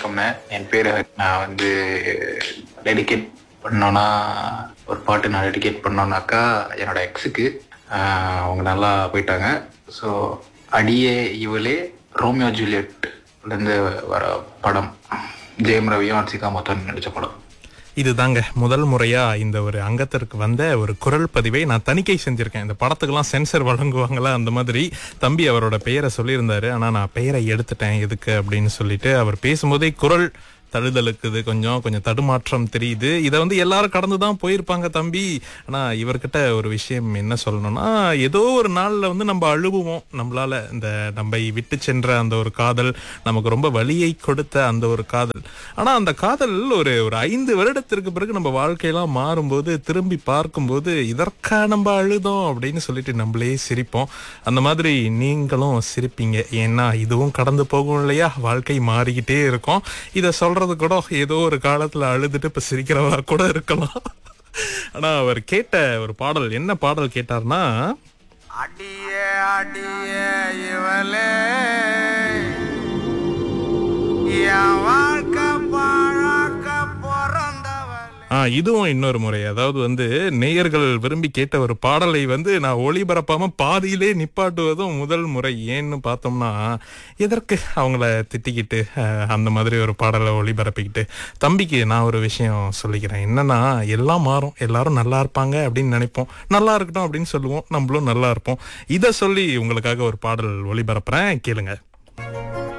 வணக்கம்ண்ணே என் பேர் நான் வந்து டெடிகேட் பண்ணோன்னா ஒரு பாட்டு நான் டெடிகேட் பண்ணோன்னாக்கா என்னோட எக்ஸுக்கு அவங்க நல்லா போயிட்டாங்க ஸோ அடியே இவளே ரோமியோ ஜூலியட்லேருந்து வர படம் ஜெயம் ரவியும் அன்சிகா மொத்தம் நடித்த படம் இதுதாங்க முதல் முறையா இந்த ஒரு அங்கத்திற்கு வந்த ஒரு குரல் பதிவை நான் தணிக்கை செஞ்சிருக்கேன் இந்த படத்துக்கெல்லாம் சென்சர் வழங்குவாங்களா அந்த மாதிரி தம்பி அவரோட பெயரை சொல்லியிருந்தாரு ஆனா நான் பெயரை எடுத்துட்டேன் எதுக்கு அப்படின்னு சொல்லிட்டு அவர் பேசும்போதே குரல் தழுதலுக்குது கொஞ்சம் கொஞ்சம் தடுமாற்றம் தெரியுது இதை வந்து எல்லாரும் கடந்து தான் போயிருப்பாங்க தம்பி ஆனா இவர்கிட்ட ஒரு விஷயம் என்ன சொல்லணும்னா ஏதோ ஒரு நாள்ல வந்து நம்ம அழுவுவோம் நம்மளால இந்த நம்மை விட்டு சென்ற அந்த ஒரு காதல் நமக்கு ரொம்ப வலியை கொடுத்த அந்த ஒரு காதல் ஆனா அந்த காதல் ஒரு ஒரு ஐந்து வருடத்திற்கு பிறகு நம்ம வாழ்க்கையெல்லாம் மாறும்போது திரும்பி பார்க்கும்போது இதற்கா நம்ம அழுதோம் அப்படின்னு சொல்லிட்டு நம்மளே சிரிப்போம் அந்த மாதிரி நீங்களும் சிரிப்பீங்க ஏன்னா இதுவும் கடந்து போகும் இல்லையா வாழ்க்கை மாறிக்கிட்டே இருக்கும் இதை சொல்றது கூட ஏதோ ஒரு காலத்துல அழுதுட்டு இப்ப சிரிக்கிறவரா கூட இருக்கலாம் ஆனா அவர் கேட்ட ஒரு பாடல் என்ன பாடல் கேட்டார்னா அடியே அடியே இவளே என் வாழ்க்கை பாழாக்க பிறந்தவளே ஆ இதுவும் இன்னொரு முறை அதாவது வந்து நேயர்கள் விரும்பி கேட்ட ஒரு பாடலை வந்து நான் ஒளிபரப்பாம பாதியிலே நிப்பாட்டுவதும் முதல் முறை ஏன்னு பார்த்தோம்னா எதற்கு அவங்கள திட்டிக்கிட்டு அஹ், அந்த மாதிரி ஒரு பாடலை ஒளிபரப்பிக்கிட்டு தம்பிக்கு நான் ஒரு விஷயம் சொல்லிக்கிறேன் என்னன்னா எல்லாம் மாறும் எல்லாரும் நல்லா இருப்பாங்க அப்படின்னு நினைப்போம் நல்லா இருக்கட்டும் அப்படின்னு சொல்லுவோம் நம்மளும் நல்லா இருப்போம் இதை சொல்லி உங்களுக்காக ஒரு பாடல் ஒளிபரப்புறேன் கேளுங்க